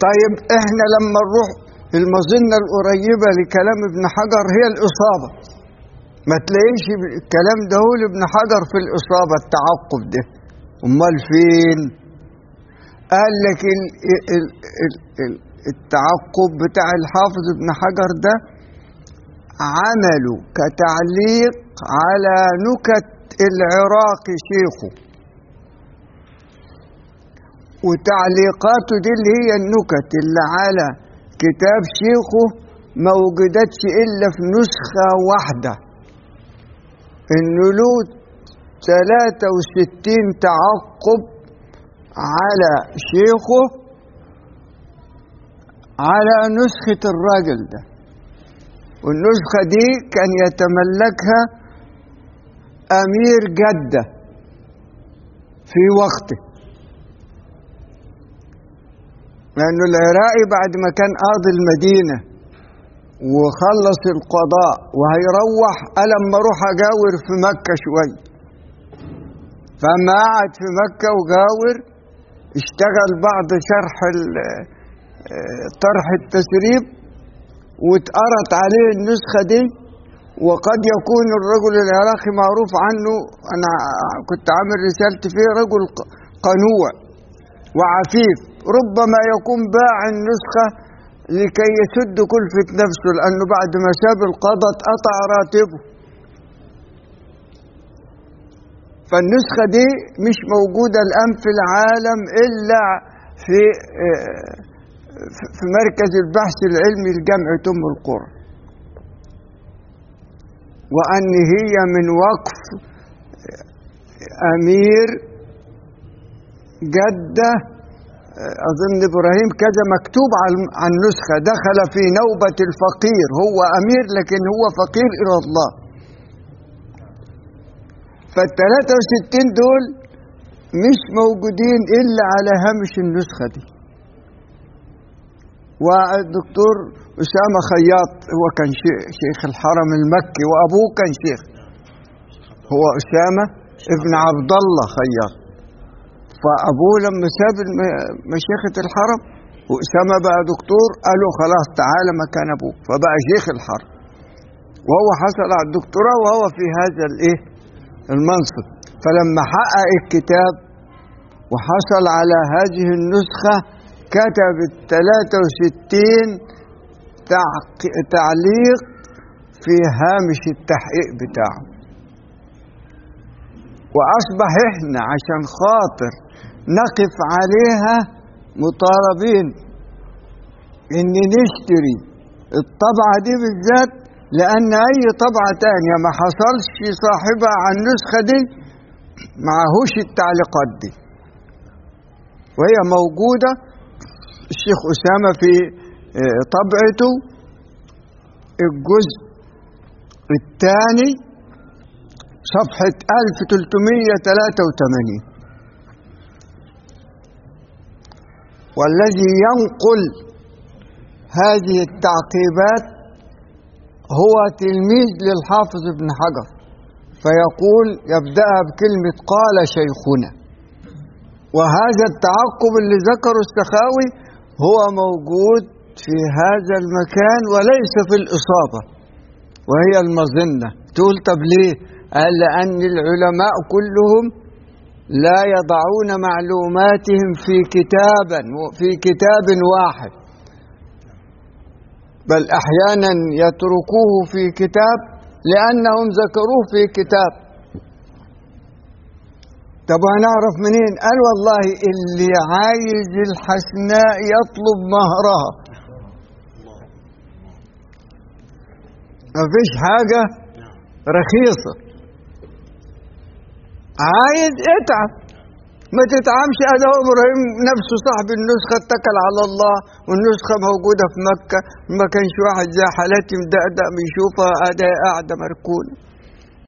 طيب احنا لما نروح المظنة القريبة لكلام ابن حجر هي الإصابة ما تلاقيش الكلام ده هو لابن حجر في الإصابة التعقب ده أمال فين قال لك ال ال ال ال التعقب بتاع الحافظ ابن حجر ده عمله كتعليق على نكت العراقي شيخه وتعليقاته دي اللي هي النكت اللي على كتاب شيخه ما وجدتش إلا في نسخة واحدة إنه له 63 تعقب على شيخه على نسخة الراجل ده والنسخة دي كان يتملكها أمير جدة في وقته لأنه العراقي بعد ما كان قاضي المدينة وخلص القضاء وهيروح قال اما اروح اجاور في مكة شوية فما قعد في مكة وجاور اشتغل بعض شرح طرح التسريب واتقرت عليه النسخة دي وقد يكون الرجل العراقي معروف عنه أنا كنت عامل رسالتي فيه رجل قنوع وعفيف ربما يكون باع النسخة لكي يسد كلفة نفسه لأنه بعد ما ساب القضاء اتقطع راتبه فالنسخة دي مش موجودة الآن في العالم إلا في في مركز البحث العلمي لجامعة أم القرى وأن هي من وقف أمير جدة أظن إبراهيم كذا مكتوب عن النسخة دخل في نوبة الفقير هو أمير لكن هو فقير إلى الله فالثلاثة وستين دول مش موجودين إلا على هامش النسخة دي والدكتور أسامة خياط هو كان شيخ الحرم المكي وأبوه كان شيخ هو أسامة ابن عبد الله خياط فأبوه لما ساب مشيخة الحرم وأسامة بقى دكتور قالوا خلاص تعالى مكان أبوه فبقى شيخ الحرم وهو حصل على الدكتوراه وهو في هذا الإيه المنصب فلما حقق الكتاب وحصل على هذه النسخة كتب الثلاثة وستين تعليق في هامش التحقيق بتاعه وأصبح إحنا عشان خاطر نقف عليها مطالبين إن نشتري الطبعة دي بالذات لأن أي طبعة تانية ما حصلش صاحبها على النسخة دي معهوش التعليقات دي وهي موجودة الشيخ أسامة في طبعته الجزء الثاني صفحة 1383 والذي ينقل هذه التعقيبات هو تلميذ للحافظ ابن حجر فيقول يبدأها بكلمة قال شيخنا وهذا التعقب اللي ذكره السخاوي هو موجود في هذا المكان وليس في الإصابة وهي المظنة تقول طب ليه قال لأن العلماء كلهم لا يضعون معلوماتهم في كتابا في كتاب واحد بل أحيانا يتركوه في كتاب لأنهم ذكروه في كتاب طب هنعرف منين قال والله اللي عايز الحسناء يطلب مهرها مفيش حاجة رخيصة عايز اتعب ما تتعبش ادي هو ابراهيم نفسه صاحب النسخه اتكل على الله والنسخه موجوده في مكه ما كانش واحد زي حالاتي مدقدق بيشوفها ادي قاعده مركونه